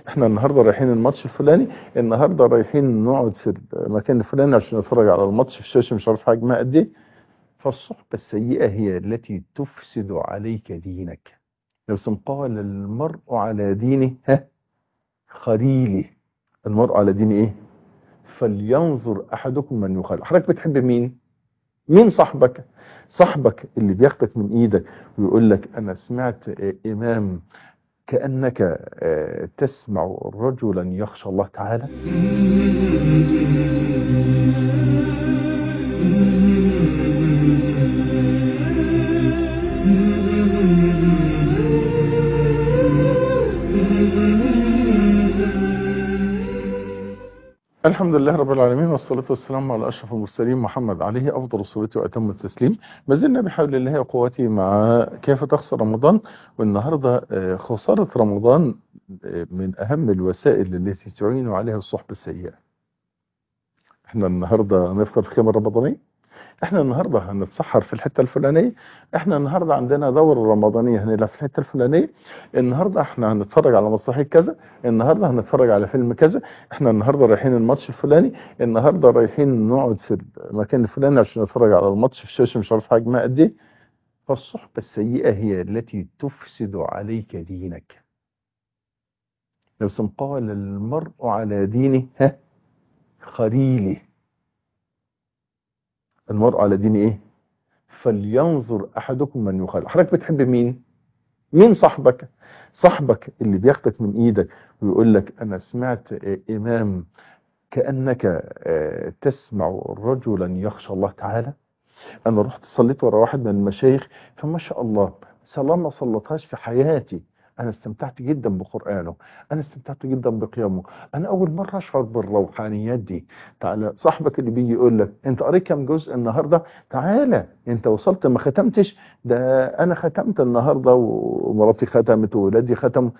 احنا النهارده رايحين الماتش الفلاني النهارده رايحين نقعد في المكان الفلاني عشان نتفرج على الماتش في الشاشه مش عارف حجمها قد ايه فالصحبه السيئه هي التي تفسد عليك دينك لو قال المرء على دينه ها خليله المرء على دين ايه فلينظر احدكم من يخالف حضرتك بتحب مين مين صاحبك صاحبك اللي بياخدك من ايدك ويقول لك انا سمعت امام كأنك تسمع رجلا يخشى الله تعالى الحمد لله رب العالمين والصلاة والسلام على أشرف المرسلين محمد عليه أفضل الصلاة وأتم التسليم ما زلنا بحول الله وقوته مع كيف تخسر رمضان والنهاردة خسارة رمضان من أهم الوسائل التي تعين عليها الصحبة السيئة احنا النهاردة هنفطر في كام رمضانية احنا النهاردة هنتسحر في الحتة الفلانية احنا النهاردة عندنا دورة رمضانية هنلعب في الحتة الفلانية النهاردة احنا هنتفرج على مسرحية كذا النهاردة هنتفرج على فيلم كذا احنا النهاردة رايحين الماتش الفلاني النهاردة رايحين نقعد في المكان الفلاني عشان نتفرج على الماتش في الشاشة مش عارف حجمها قد ايه فالصحبة السيئة هي التي تفسد عليك دينك لو قال المرء على دينه ها خليله المرء على دين ايه فلينظر احدكم من يخالف حضرتك بتحب مين مين صاحبك صاحبك اللي بياخدك من ايدك ويقول لك انا سمعت امام كأنك تسمع رجلا يخشى الله تعالى انا رحت صليت ورا واحد من المشايخ فما شاء الله صلاة ما صلتهاش في حياتي انا استمتعت جدا بقرآنه انا استمتعت جدا بقيامه انا اول مرة اشعر بالروحانيات دي تعالى صاحبك اللي بيجي يقول لك انت قريت كام جزء النهاردة تعالى انت وصلت ما ختمتش ده انا ختمت النهاردة ومراتي ختمت وولادي ختموا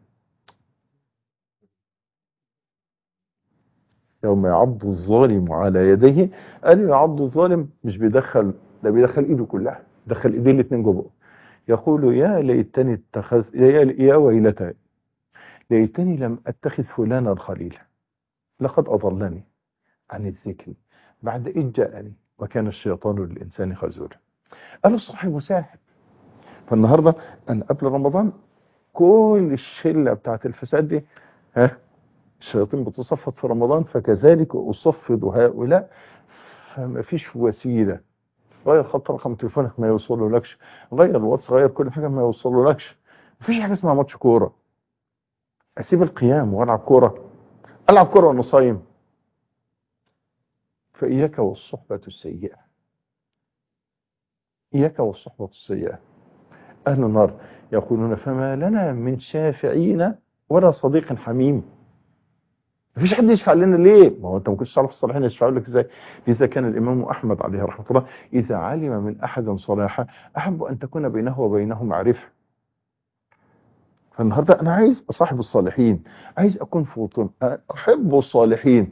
يوم يعض الظالم على يديه قال يعض الظالم مش بيدخل ده بيدخل ايده كلها دخل ايديه الاثنين جوه يقول يا ليتني اتخذ يا, يا ويلتى ليتني لم اتخذ فلانا خليلا لقد اضلني عن الذكر بعد اذ جاءني وكان الشيطان للانسان خذولا قال الصاحب ساحب فالنهارده انا قبل رمضان كل الشله بتاعت الفساد دي ها الشياطين بتصفد في رمضان فكذلك اصفد هؤلاء فما فيش وسيله غير خط رقم تليفونك ما يوصله لكش غير الواتس غير كل حاجه ما يوصله لكش مفيش حاجه اسمها ماتش كوره اسيب القيام والعب كوره العب كوره وانا صايم فاياك والصحبه السيئه اياك والصحبه السيئه اهل النار يقولون فما لنا من شافعين ولا صديق حميم مفيش حد يشفع لنا ليه ما هو انت ما كنتش تعرف الصالحين يشفعوا لك ازاي لذا كان الامام احمد عليه رحمه الله اذا علم من احد صلاحا احب ان تكون بينه وبينه معرفه فالنهارده انا عايز اصاحب الصالحين عايز اكون في وطن احب الصالحين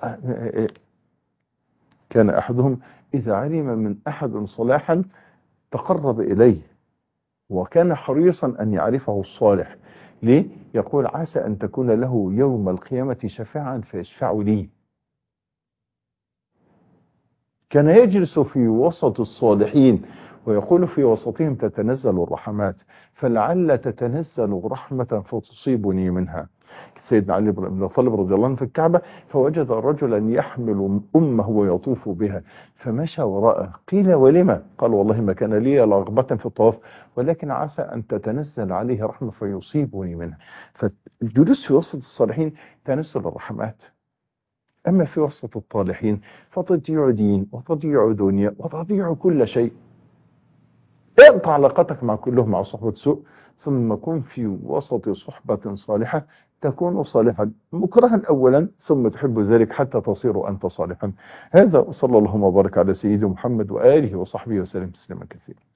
كان احدهم اذا علم من احد صلاحا تقرب اليه وكان حريصا ان يعرفه الصالح ليه؟ يقول عسى أن تكون له يوم القيامة شفاعا فيشفع لي كان يجلس في وسط الصالحين ويقول في وسطهم تتنزل الرحمات فلعل تتنزل رحمة فتصيبني منها سيدنا علي بن ابي طالب رضي الله عنه في الكعبة فوجد رجلا يحمل أمه ويطوف بها فمشى وراءه قيل ولما قال والله ما كان لي رغبة في الطواف ولكن عسى أن تتنزل عليه رحمة فيصيبني منها فالجلوس في وسط الصالحين تنزل الرحمات أما في وسط الطالحين فتضيع دين وتضيع دنيا وتضيع كل شيء اقطع علاقتك مع كلهم مع صحبة سوء ثم كن في وسط صحبة صالحة تكون صالحا مكرها أولا ثم تحب ذلك حتى تصير أنت صالحا هذا صلى الله وبارك على سيدنا محمد وآله وصحبه وسلم تسليما كثيرا